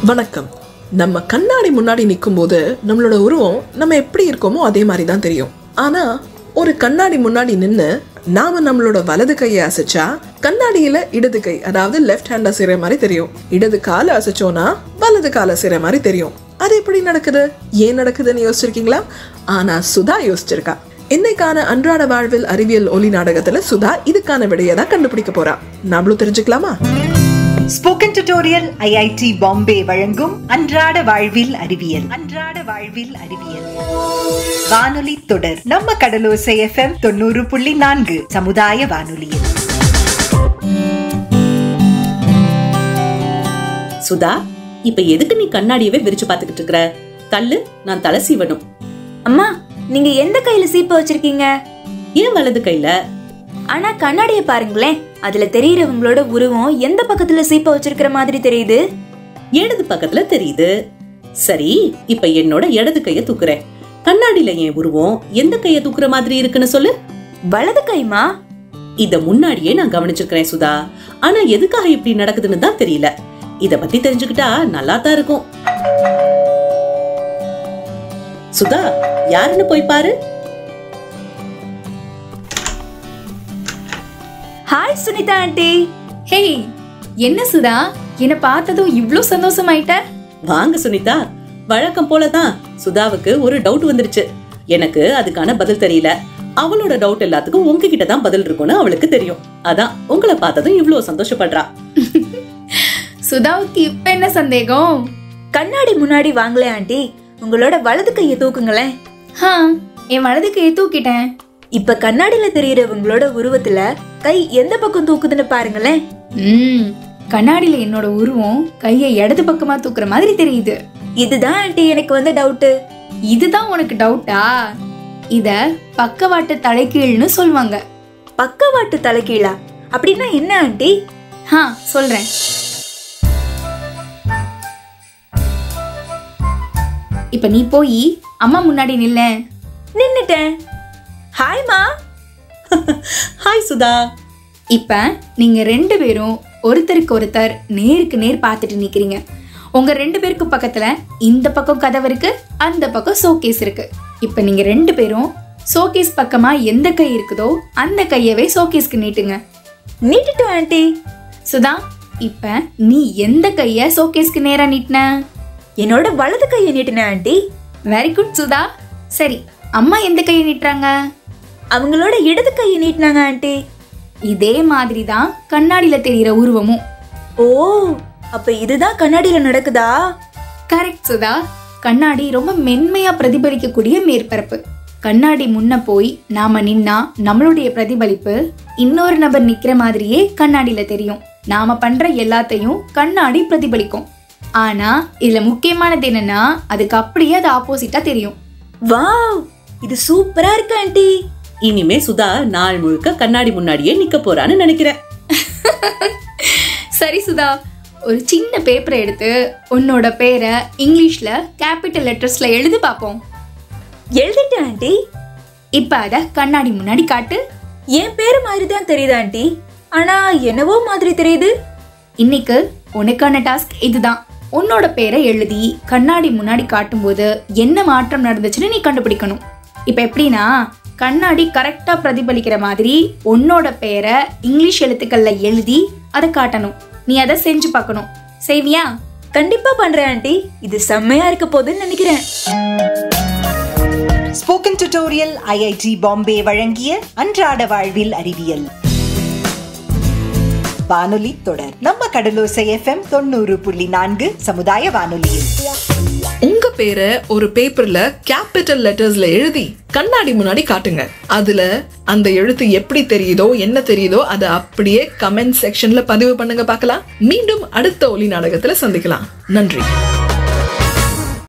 வணக்கம் நம்ம கண்ணாடி முன்னாடி நிக்கும்போது நம்மளோட உருவம் நம்ம எப்படி இருக்கோமோ அதே மாதிரி தான் தெரியும் ஆனா ஒரு கண்ணாடி முன்னாடி நின்னு நாம நம்மளோட வலது கையை அசைச்சா கண்ணாடியில இடது கை அதாவது லெஃப்ட் ஹேண்ட் அசைற மாதிரி தெரியும் இடது காலை அசைச்சோனா வலது காலை அசைற மாதிரி தெரியும் அது எப்படி நடக்குது ஏன் நடக்குதுன்னு யோசிச்சிருக்கீங்களா ஆனா சுதா யோசிச்சிருக்கா இன்னைக்கான அன்றாட வாழ்வில் அறிவியல் ஒலி நாடகத்துல சுதா இதுக்கான விடையை தான் கண்டுபிடிக்க போறா நாமளும் தெரிஞ்சுக்கலாமா ஸ்போக்கன் டியூட்டோரியல் ஐஐடி பாம்பே வழங்கும் அன்றாட வாழ்வில் அறிவியல் அன்றாட வாழ்வில் அறிவியல் வானொலி தொடர் நம்ம கடலோசை எஃப்எம் தொண்ணூறு புள்ளி நான்கு சமுதாய வானொலியில் சுதா இப்ப எதுக்கு நீ கண்ணாடியவே விரிச்சு பாத்துக்கிட்டு இருக்கிற தள்ளு நான் தலை சீவணும் அம்மா நீங்க எந்த கையில சீப்ப வச்சிருக்கீங்க ஏன் வலது கையில ஆனா கண்ணாடிய பாருங்களேன் அதுல தெரியறவங்களோட உருவம் எந்த பக்கத்துல சீப்ப வச்சிருக்கிற மாதிரி தெரியுது இடது பக்கத்துல தெரியுது சரி இப்ப என்னோட இடது கைய தூக்குறேன் கண்ணாடியில என் உருவம் எந்த கைய தூக்குற மாதிரி இருக்குன்னு சொல்லு வலது கைமா இத முன்னாடியே நான் கவனிச்சிருக்கிறேன் சுதா ஆனா எதுக்காக இப்படி நடக்குதுன்னு தான் தெரியல இத பத்தி தெரிஞ்சுக்கிட்டா நல்லா தான் இருக்கும் சுதா யாருன்னு போய் பாரு ஹாய் சுனிதா ஆண்டி ஹேய் என்ன சுதா என்ன பார்த்ததும் இவ்ளோ சந்தோஷமாயிட்ட வாங்க சுனிதா வழக்கம் போலதான் சுதாவுக்கு ஒரு டவுட் வந்துருச்சு எனக்கு அதுக்கான பதில் தெரியல அவளோட டவுட் எல்லாத்துக்கும் உங்ககிட்ட தான் பதில் இருக்கும்னு அவளுக்கு தெரியும் அதான் உங்களை பார்த்ததும் இவ்ளோ சந்தோஷப்படுறா சுதாவுக்கு இப்ப என்ன சந்தேகம் கண்ணாடி முன்னாடி வாங்களே ஆண்டி உங்களோட வலது கையை தூக்குங்களேன் ஹா என் வலது கையை தூக்கிட்டேன் இப்ப கண்ணாடியில தெரியறவங்களோட உருவத்துல கை எந்த பக்கம் தூக்குதுன்னு பாருங்களேன் ம் கண்ணாடியில என்னோட உருவம் கையை இடது பக்கமா தூக்குற மாதிரி தெரியுது இதுதான் ஆண்டி எனக்கு வந்த டவுட்டு இதுதான் உனக்கு டவுட்டா இத பக்கவாட்டு தலைகீழ்னு சொல்லுவாங்க பக்கவாட்டு தலைகீழா அப்படின்னா என்ன ஆண்டி ஹா சொல்றேன் இப்ப நீ போய் அம்மா முன்னாடி நில்ல நின்னுட்டேன் ஹாய்மா ஹாய் சுதா இப்ப நீங்க ரெண்டு பேரும் ஒருத்தருக்கு ஒருத்தர் நேருக்கு நேர் பார்த்துட்டு நிக்கிறீங்க உங்க ரெண்டு பேருக்கு பக்கத்துல இந்த பக்கம் கதவு இருக்கு அந்த பக்கம் ஷோகேஸ் இருக்கு இப்ப நீங்க ரெண்டு பேரும் ஷோகேஸ் பக்கமா எந்த கை இருக்குதோ அந்த கையவே ஷோகேஸ்க்கு நீட்டுங்க நீட்டுட்டோம் ஆண்டி சுதா இப்ப நீ எந்த கைய ஷோகேஸ்க்கு நேரா நீட்டின என்னோட வலது கையை நீட்டினேன் ஆண்டி வெரி குட் சுதா சரி அம்மா எந்த கையை நீட்டுறாங்க அவங்களோட இடது கையை நீட்டினாங்க ஆண்டி இதே மாதிரி தான் கண்ணாடியில தெரியிற உருவமும் ஓ அப்ப இதுதான் கண்ணாடியில நடக்குதா கரெக்ட் சுதா கண்ணாடி ரொம்ப மென்மையா பிரதிபலிக்கக்கூடிய மேற்பரப்பு கண்ணாடி முன்ன போய் நாம நின்னா நம்மளுடைய பிரதிபலிப்பு இன்னொரு நபர் நிக்கிற மாதிரியே கண்ணாடியில தெரியும் நாம பண்ற எல்லாத்தையும் கண்ணாடி பிரதிபலிக்கும் ஆனா இதுல முக்கியமானது என்னன்னா அதுக்கு அப்படியே அது ஆப்போசிட்டா தெரியும் வாவ் இது சூப்பரா இருக்கு ஆண்டி இனிமே சுதா நாள் முழுக்க கண்ணாடி முன்னாடியே நிக்க போறான்னு நினைக்கிறேன் சரி சுதா ஒரு சின்ன பேப்பரை எடுத்து உன்னோட பேரை இங்கிலீஷ்ல கேபிட்டல் லெட்டர்ஸ்ல எழுதி பார்ப்போம் எழுதிட்டேன் ஆண்டி இப்ப அத கண்ணாடி முன்னாடி காட்டு என் பேரு மாதிரி தான் தெரியுது ஆண்டி ஆனா என்னவோ மாதிரி தெரியுது இன்னைக்கு உனக்கான டாஸ்க் இதுதான் உன்னோட பேரை எழுதி கண்ணாடி முன்னாடி காட்டும்போது என்ன மாற்றம் நடந்துச்சுன்னு நீ கண்டுபிடிக்கணும் இப்போ எப்படின்னா கண்ணாடி கரெக்டா பிரதிபலிக்கிற மாதிரி உன்னோட பேரை இங்கிலீஷ் எழுத்துக்கள்ல எழுதி அதை காட்டணும் நீ அதை செஞ்சு பார்க்கணும் செய்வியா கண்டிப்பா பண்றேன் ஆண்டி இது செம்மையா இருக்க போகுதுன்னு நினைக்கிறேன் ஸ்போக்கன் டியூட்டோரியல் ஐஐடி பாம்பே வழங்கிய அன்றாட வாழ்வில் அறிவியல் வானொலி தொடர் நம்ம கடலோசை எஃப்எம் தொண்ணூறு புள்ளி நான்கு சமுதாய வானொலியில் உங்க பேரை ஒரு பேப்பர்ல கேபிட்டல் லெட்டர்ஸ்ல எழுதி கண்ணாடி முன்னாடி காட்டுங்க அதுல அந்த எழுத்து எப்படி தெரியுதோ என்ன தெரியுதோ அதை அப்படியே கமெண்ட் செக்ஷன்ல பதிவு பண்ணுங்க பார்க்கலாம் மீண்டும் அடுத்த ஒலி நாடகத்துல சந்திக்கலாம் நன்றி